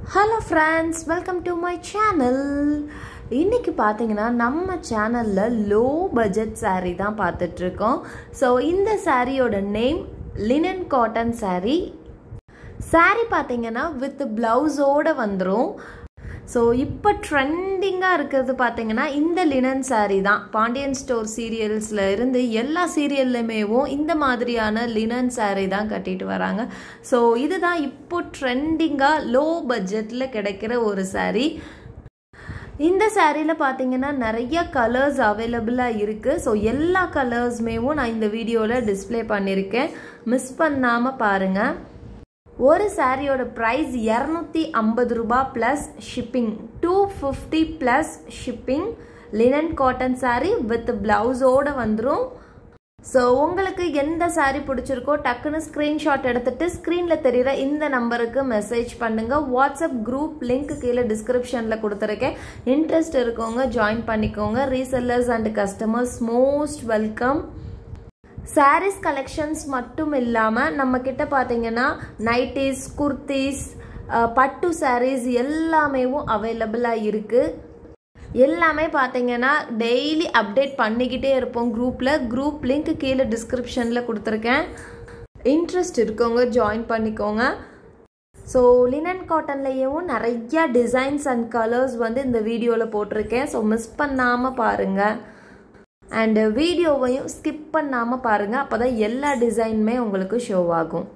hello friends welcome to my channel இன்னைக்கு பார்த்தீங்கன்னா நம்ம சேனலில் லோ பட்ஜெட் saree தான் பார்த்துட்ருக்கோம் ஸோ இந்த சாரியோட name linen cotton saree saree பார்த்தீங்கன்னா வித் ப்ளவுஸோடு வந்துடும் ஸோ இப்போ ட்ரெண்டிங்காக இருக்கிறது பார்த்தீங்கன்னா இந்த லினன் saree தான் பாண்டியன் ஸ்டோர் சீரியல்ஸில் இருந்து எல்லா சீரியல்லையுமேவும் இந்த மாதிரியான லினன் saree தான் கட்டிட்டு வராங்க ஸோ இதுதான் இப்போ ட்ரெண்டிங்காக லோ பட்ஜெட்டில் கிடைக்கிற ஒரு saree இந்த சாரியில் பார்த்தீங்கன்னா நிறைய கலர்ஸ் அவைலபிளாக இருக்குது ஸோ எல்லா கலர்ஸ்மேவும் நான் இந்த வீடியோவில் டிஸ்ப்ளே பண்ணியிருக்கேன் மிஸ் பண்ணாமல் பாருங்கள் ஒரு சாரியோட ப்ரைஸ் இரநூத்தி ஐம்பது ரூபா plus shipping two fifty plus shipping linen cotton saree with ப்ளவுஸோடு வந்துடும் ஸோ உங்களுக்கு எந்த saree பிடிச்சிருக்கோ டக்குன்னு ஸ்க்ரீன்ஷாட் எடுத்துட்டு ஸ்க்ரீனில் தெரிகிற இந்த நம்பருக்கு மெசேஜ் பண்ணுங்கள் வாட்ஸ்அப் குரூப் லிங்க் கீழே டிஸ்கிரிப்ஷனில் கொடுத்துருக்கேன் இன்ட்ரெஸ்ட் இருக்கவங்க ஜாயின் பண்ணிக்கோங்க resellers and customers most welcome sarees collections மட்டும் இல்லாமல் நம்மக்கிட்ட பார்த்தீங்கன்னா நைட்டிஸ் குர்த்திஸ் பட்டு சாரீஸ் எல்லாமேவும் அவைலபிளாக இருக்குது எல்லாமே பார்த்தீங்கன்னா டெய்லி அப்டேட் பண்ணிக்கிட்டே இருப்போம் குரூப்பில் குரூப் லிங்க் கீழே டிஸ்கிரிப்ஷனில் கொடுத்துருக்கேன் இன்ட்ரெஸ்ட் இருக்கவங்க ஜாயின் பண்ணிக்கோங்க ஸோ லினன் காட்டன்லேயும் நிறையா டிசைன்ஸ் அண்ட் கலர்ஸ் வந்து இந்த வீடியோவில் போட்டிருக்கேன் ஸோ மிஸ் பண்ணாமல் பாருங்கள் அண்டு வீடியோவையும் ஸ்கிப் பண்ணாமல் பாருங்கள் அப்போ தான் எல்லா டிசைனுமே உங்களுக்கு ஷோ ஆகும்